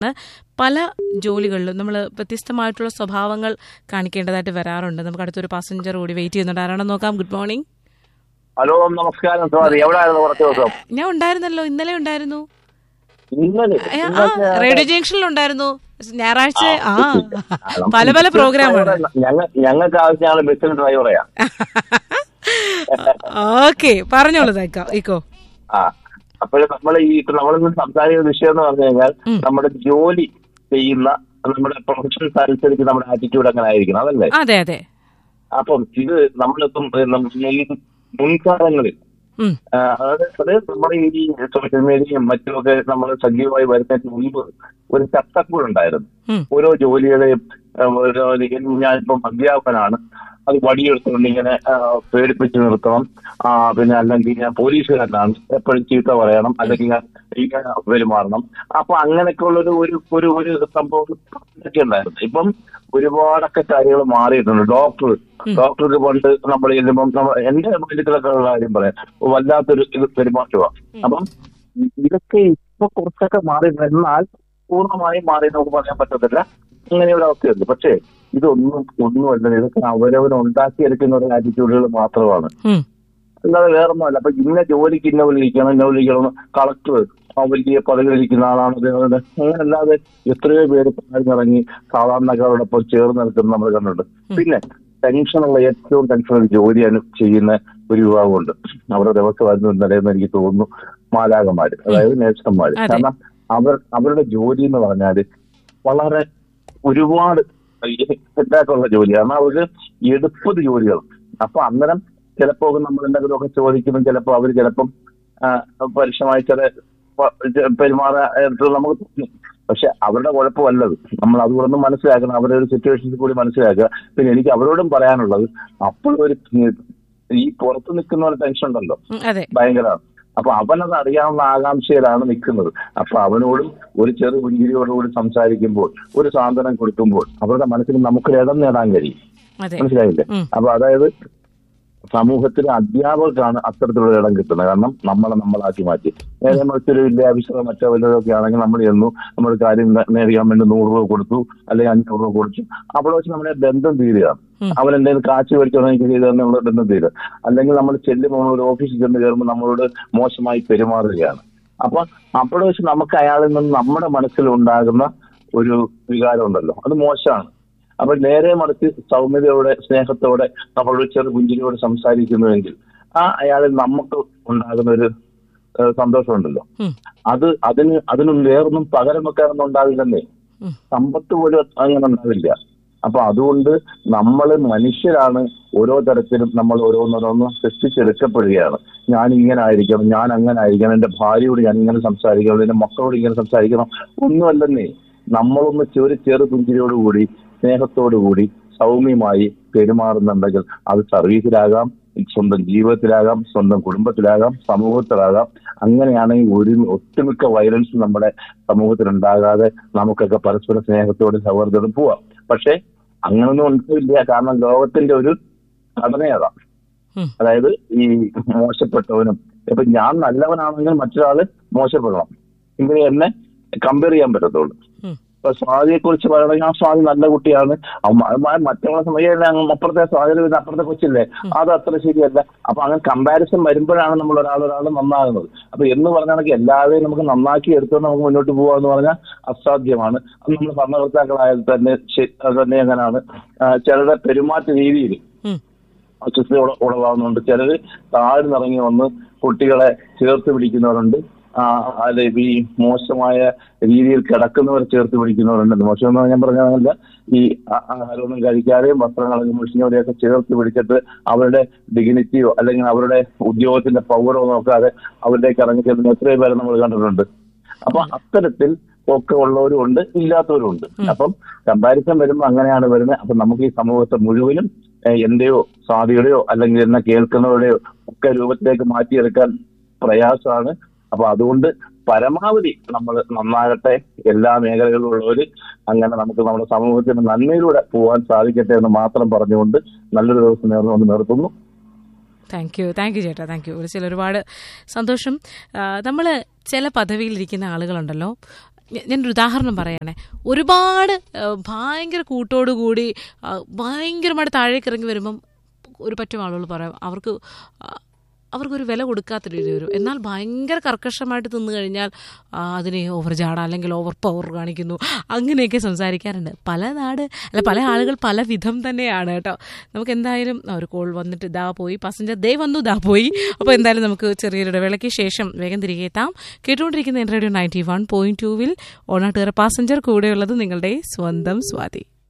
പല ജോലികളിലും നമ്മൾ വ്യത്യസ്തമായിട്ടുള്ള സ്വഭാവങ്ങൾ കാണിക്കേണ്ടതായിട്ട് വരാറുണ്ട് നമുക്ക് അടുത്തൊരു പാസഞ്ചർ കൂടി വെയിറ്റ് ചെയ്യുന്നുണ്ട് ആരാണെന്ന് നോക്കാം ഗുഡ് മോർണിംഗ് ഹലോ നമസ്കാരം സ്വാതി എവിടെയായിരുന്നു കുറച്ച് ദിവസം ഞാൻ ഉണ്ടായിരുന്നല്ലോ ഇന്നലെ ഉണ്ടായിരുന്നു ഇന്നലെ ഏ, ആ റേഡിയോ ജംഗ്ഷനിൽ ഉണ്ടായിരുന്നു ഞായറാഴ്ച ആ പല പല പ്രോഗ്രാമാണ് ഞങ്ങൾ ഞങ്ങൾക്ക് ആവശ്യം ഞങ്ങൾ ബസ്സിൽ ഡ്രൈവറെയാ ഓക്കെ പറഞ്ഞോളൂ തേക്കാം ഇക്കോ ആ അപ്പോൾ നമ്മൾ ഈ നമ്മളിന്ന് സംസാരിക്കുന്ന വിഷയം എന്ന് പറഞ്ഞു കഴിഞ്ഞാൽ നമ്മുടെ ജോലി ചെയ്യുന്ന നമ്മുടെ പ്രൊഫഷൻസ് അനുസരിച്ച് നമ്മുടെ ആറ്റിറ്റ്യൂഡ് അങ്ങനെ ആയിരിക്കണം അതല്ലേ അതെ അതെ അപ്പം ഇത് നമ്മളിപ്പം ഏ, നമ്മ- ഈ മുൻകാലങ്ങളിൽ ഉം, ആ, അതായത് അത് നമ്മുടെ ഈ സോഷ്യൽ മീഡിയയും മറ്റുമൊക്കെ നമ്മൾ സജീവമായി വരുന്നതിന് മുമ്പ് ഒരു ചട്ടക്കൂടുണ്ടായിരുന്നു ഉം. ഓരോ ജോലികളെയും ആ, ഓരോ ഞാനിപ്പം അധ്യാപകനാണ് അത് വടിയെടുത്തുകൊണ്ട് ഇങ്ങനെ ആ, പേടിപ്പിച്ച് നിർത്തണം ആ, പിന്നെ അല്ലെങ്കിൽ ഞാൻ പോലീസുകാരനാണ് എപ്പോഴും ചീത്ത പറയണം അല്ലെങ്കിൽ ഞാൻ ഇങ്ങനെ പെരുമാറണം അപ്പൊ അങ്ങനെയൊക്കെ ഉള്ളൊരു ഒരു ഒരു ഒരു സംഭവം ഒക്കെ ഉണ്ടായിരുന്നു ഇപ്പം ഒരുപാടൊക്കെ കാര്യങ്ങൾ മാറിയിട്ടുണ്ട് ഡോക്ടർ ഡോക്ടർക്ക് പണ്ട് നമ്മൾ ചെല്ലുമ്പം നമ്മ- എന്റെ മെഡിക്കലൊക്കെ ഉള്ള കാര്യം പറയാം വല്ലാത്തൊരു ഇത് പെരുമാറ്റമാണ് അപ്പം ഇതൊക്കെ ഇപ്പൊ കുറച്ചൊക്കെ മാറിയിട്ടുണ്ട് എന്നാൽ പൂർണ്ണമായും മാറി നമുക്ക് പറയാൻ പറ്റത്തില്ല അങ്ങനെ ഒരു അവസ്ഥയുണ്ട് പക്ഷേ ഇതൊന്നും ഒന്നുമല്ല ഇതൊക്കെ അവരവൻ ഉണ്ടാക്കിയെടുക്കുന്ന ഒരു ആറ്റിറ്റ്യൂഡുകൾ മാത്രമാണ് ഉം, അല്ലാതെ വേറൊന്നുമല്ല അപ്പൊ ഇന്ന ജോലിക്ക് ഇന്ന വിളിക്കണം ഇന്ന വിളിക്കണം കളക്ടർ ആ വലിയ പദവിയിലിരിക്കുന്ന ആളാണ് അദ്ദേഹം അങ്ങനെ അല്ലാതെ എത്രയോ പേര് പറഞ്ഞിറങ്ങി സാധാരണക്കാരോടൊപ്പം ചേർന്ന് നിൽക്കുന്നത് നമ്മൾ കണ്ടിട്ടുണ്ട് പിന്നെ ടെൻഷനുള്ള ഏറ്റവും ടെൻഷനുള്ള ജോലി അനു ചെയ്യുന്ന ഒരു വിഭാഗമുണ്ട് അവരുടെ ദിവസം വരുന്ന നിലയെന്ന് എനിക്ക് തോന്നുന്നു മാലാകന്മാര് അതായത് നേഴ്സന്മാര് അതെ. കാരണം അവർ അവരുടെ ജോലി എന്ന് പറഞ്ഞാല് വളരെ ഒരുപാട് സെറ്റാക്കുള്ള ജോലിയാണ് കാരണം അവര് എടുപ്പത് ജോലികൾ അപ്പൊ അന്നേരം ചിലപ്പോ നമ്മൾ എന്തെങ്കിലുമൊക്കെ ചോദിക്കുമ്പോൾ ചിലപ്പോ അവർ ചിലപ്പം ആ, പരുഷമായി ചില പ- ചെ- പെരുമാറാൻ നമുക്ക് തോന്നും പക്ഷെ അവരുടെ കുഴപ്പമല്ലത് നമ്മൾ അതുകൊണ്ടൊന്ന് മനസ്സിലാക്കണം അവരുടെ ഒരു സിറ്റുവേഷൻസ് കൂടി മനസ്സിലാക്കുക പിന്നെ എനിക്ക് അവരോടും പറയാനുള്ളത് അപ്പോഴും ഒരു ഈ പുറത്ത് നിൽക്കുന്ന ഒരു ടെൻഷൻ ഉണ്ടല്ലോ ഉം, അതെ ഭയങ്കരമാണ് അപ്പൊ അവനത് അറിയാവുന്ന ആകാംക്ഷയിലാണ് നിൽക്കുന്നത് അപ്പൊ അവനോടും ഒരു ചെറു പുഞ്ചിരിയോടുകൂടി സംസാരിക്കുമ്പോൾ ഒരു സാന്ത്വനം കൊടുക്കുമ്പോൾ അവരുടെ മനസ്സിൽ നമുക്കൊരു ഇടം നേടാൻ കഴിയും അതെ മനസ്സിലായില്ലേ ഉം. അപ്പൊ അതായത് സമൂഹത്തിലെ അധ്യാപകർക്കാണ് അത്തരത്തിലുള്ള ഇടം കിട്ടുന്നത് കാരണം നമ്മളെ നമ്മളാക്കി മാറ്റി നേരെ മറിച്ചൊരു വിദ്യാഭ്യാസമോ മറ്റോ വല്ലതൊക്കെ ആണെങ്കിൽ നമ്മൾ ചെന്നു നമ്മൾ കാര്യം നേ- നേടിയാൻ വേണ്ടി നൂറ് രൂപ കൊടുത്തു അല്ലെങ്കിൽ അഞ്ഞൂറ് രൂപ കൊടുത്തു അവിടെ വെച്ച് നമ്മുടെ ബന്ധം തീരുകയാണ് ഉം. അവൻ അവൻ എന്തെങ്കിലും കാശ് മേടിച്ചോ എനിക്ക് ചെയ്തു എന്നുള്ള ബന്ധം തീരുക അല്ലെങ്കിൽ നമ്മൾ ചെല്ലുമ്പോൾ ഒരു ഓഫീസിൽ ചെന്ന് കയറുമ്പോൾ നമ്മളോട് മോശമായി പെരുമാറുകയാണ് അപ്പൊ അവിടെ വെച്ച് നമുക്ക് അയാളിൽ നിന്ന് നമ്മുടെ മനസ്സിൽ ഉണ്ടാകുന്ന ഒരു വികാരം ഉണ്ടല്ലോ അത് മോശമാണ് അപ്പൊ നേരെ മറിച്ച് സൗമ്യതയോടെ സ്നേഹത്തോടെ നമ്മളൊരു ചെറു പുഞ്ചിരിയോട് സംസാരിക്കുന്നുവെങ്കിൽ ആ അയാളിൽ നമുക്ക് ഉണ്ടാകുന്ന ഒരു ഏഹ്, സന്തോഷമുണ്ടല്ലോ ഉം, അത് അതിന് അതിന് വേറൊന്നും പകരം വെക്കാനൊന്നും ഉണ്ടാവില്ലെന്നേ ഉം. സമ്പത്ത് പോലും അങ്ങനെ ഉണ്ടാവില്ല അപ്പൊ അതുകൊണ്ട് നമ്മൾ മനുഷ്യരാണ് ഓരോ തരത്തിലും നമ്മൾ ഓരോന്നോരോന്ന് സൃഷ്ടിച്ചെടുക്കപ്പെടുകയാണ് ഞാൻ ഇങ്ങനെ ആയിരിക്കണം ഞാൻ അങ്ങനെ ആയിരിക്കണം എന്റെ ഭാര്യയോട് ഞാൻ ഇങ്ങനെ സംസാരിക്കണം എന്റെ മക്കളോട് ഇങ്ങനെ സംസാരിക്കണം ഒന്നുമല്ലെന്നേ നമ്മളൊന്ന് ചെറു ചെറു പുഞ്ചിരിയോടുകൂടി സ്നേഹത്തോടുകൂടി സൗമ്യമായി പെരുമാറുന്നുണ്ടെങ്കിൽ അത് സർവീസിലാകാം സ്വന്തം ജീവിതത്തിലാകാം സ്വന്തം കുടുംബത്തിലാകാം സമൂഹത്തിലാകാം അങ്ങനെയാണെങ്കിൽ ഒരു ഒട്ടുമിക്ക വയലൻസ് നമ്മുടെ സമൂഹത്തിൽ ഉണ്ടാകാതെ നമുക്കൊക്കെ പരസ്പര സ്നേഹത്തോടും സൗഹൃദത്തോടും പോവാം പക്ഷെ അങ്ങനൊന്നും ഉണ്ടാവില്ല കാരണം ലോകത്തിന്റെ ഒരു ഘടനയതാ ഉം. അതായത് ഈ മോശപ്പെട്ടവനും ഇപ്പൊ ഞാൻ നല്ലവനാണെങ്കിൽ മറ്റൊരാള് മോശപ്പെടണം ഇങ്ങനെ എന്നെ കമ്പയർ ചെയ്യാൻ പറ്റത്തുള്ളൂ ഉം. ഇപ്പൊ സ്വാതിയെ കുറിച്ച് പറയണമെങ്കിൽ ആ സ്വാതി നല്ല കുട്ടിയാണ് മറ്റുള്ള സമയം അപ്പുറത്തെ സ്വാതി പിന്നെ അപ്പുറത്തെ കൊച്ചില്ലേ അത് അത്ര ശരിയല്ല അപ്പൊ അങ്ങനെ കമ്പാരിസൺ വരുമ്പോഴാണ് നമ്മൾ ഒരാൾ ഒരാൾ നന്നാകുന്നത് അപ്പൊ എന്ന് പറഞ്ഞാണെങ്കിൽ എല്ലാവരെയും നമുക്ക് നന്നാക്കി എടുത്തുകൊണ്ട് നമുക്ക് മുന്നോട്ട് പോകാന്ന് പറഞ്ഞാൽ അസാധ്യമാണ് അത് നമ്മൾ ഭരണകർത്താക്കളായാൽ തന്നെ ശരി- അത് തന്നെ എങ്ങനെയാണ് ആ, ചിലരുടെ പെരുമാറ്റ രീതിയിൽ ഉം, അസ്വസ്ഥത ഉള- ഉളവാകുന്നുണ്ട് ചിലര് താഴ്ന്നിറങ്ങി വന്ന് കുട്ടികളെ ചേർത്ത് പിടിക്കുന്നവരുണ്ട് ആ, അല്ലെ ഈ മോശമായ രീതിയിൽ കിടക്കുന്നവർ ചേർത്ത് പിടിക്കുന്നവരുണ്ട് മോശം എന്ന് ഞാൻ പറഞ്ഞല്ല ഈ ആ- ആഹാരമൊന്നും കഴിക്കാതെയും വസ്ത്രങ്ങളൊക്കെ മുഷിഞ്ഞവരെയൊക്കെ ചേർത്ത് പിടിച്ചിട്ട് അവരുടെ ഡിഗ്നിറ്റിയോ അല്ലെങ്കിൽ അവരുടെ ഉദ്യോഗത്തിന്റെ പൗരോ നോക്കാതെ അവരിലേക്ക് ഇറങ്ങി ചെല്ലുന്ന എത്രയോ പേരെ നമ്മൾ കണ്ടിട്ടുണ്ട് അപ്പൊ അത്തരത്തിൽ ഒക്കെ ഉള്ളവരും ഉണ്ട് ഇല്ലാത്തവരും ഉണ്ട് അപ്പം കമ്പാരിസൺ വരുമ്പോൾ അങ്ങനെയാണ് വരുന്നത് അപ്പൊ നമുക്ക് ഈ സമൂഹത്തെ മുഴുവനും ഏഹ്, എന്റെയോ സ്വാതിയുടെയോ അല്ലെങ്കിൽ എന്നെ കേൾക്കുന്നവരുടെയോ ഒക്കെ രൂപത്തിലേക്ക് മാറ്റിയെടുക്കാൻ പ്രയാസമാണ് അപ്പൊ അതുകൊണ്ട് പരമാവധി നമ്മൾ നന്നാകട്ടെ എല്ലാ മേഖലകളിലുള്ളവര് അങ്ങനെ നമുക്ക് നമ്മുടെ സമൂഹത്തിന് നന്മയിലൂടെ പോകാൻ സാധിക്കട്ടെ എന്ന് മാത്രം പറഞ്ഞുകൊണ്ട് നല്ലൊരു ദിവസം നേർന്നുകൊണ്ട് നിർത്തുന്നു താങ്ക് യു താങ്ക് യു ചേട്ടാ താങ്ക് യു വിളിച്ചതിൽ ഒരുപാട് സന്തോഷം നമ്മൾ ചില പദവിയിലിരിക്കുന്ന ആളുകളുണ്ടല്ലോ ഞ- ഞാനൊരു ഉദാഹരണം പറയണേ ഒരുപാട് ആ, ഭയങ്കര കൂട്ടോടുകൂടി ആ, ഭയങ്കരമായിട്ട് താഴേക്ക് ഇറങ്ങി വരുമ്പം ഒരു പറ്റും ആളുകൾ പറയാം അവർക്ക് ആ, അവർക്കൊരു വില കൊടുക്കാത്ത രീതി വരും എന്നാൽ ഭയങ്കര കർക്കശമായിട്ട് തിന്നു കഴിഞ്ഞാൽ ആ, അതിനെ ഓവർ ജാട അല്ലെങ്കിൽ ഓവർ പവർ കാണിക്കുന്നു അങ്ങനെയൊക്കെ സംസാരിക്കാറുണ്ട് പല നാട് അല്ല പല ആളുകൾ പല വിധം തന്നെയാണ് കേട്ടോ നമുക്ക് എന്തായാലും ആ, ഒരു കോൾ വന്നിട്ട് ഇതാ പോയി പാസഞ്ചർ ദേ വന്നു ദാ പോയി അപ്പോൾ എന്തായാലും നമുക്ക് ചെറിയൊരു ഇടവേളയ്ക്ക് ശേഷം വേഗം തിരികെ എത്താം കേട്ടുകൊണ്ടിരിക്കുന്ന റേഡിയോ നയൻറ്റി വൺ പോയിന്റ് ടൂവിൽ ഓണാട്ടുകര പാസഞ്ചർ കൂടെയുള്ളത് നിങ്ങളുടെ സ്വന്തം സ്വാതി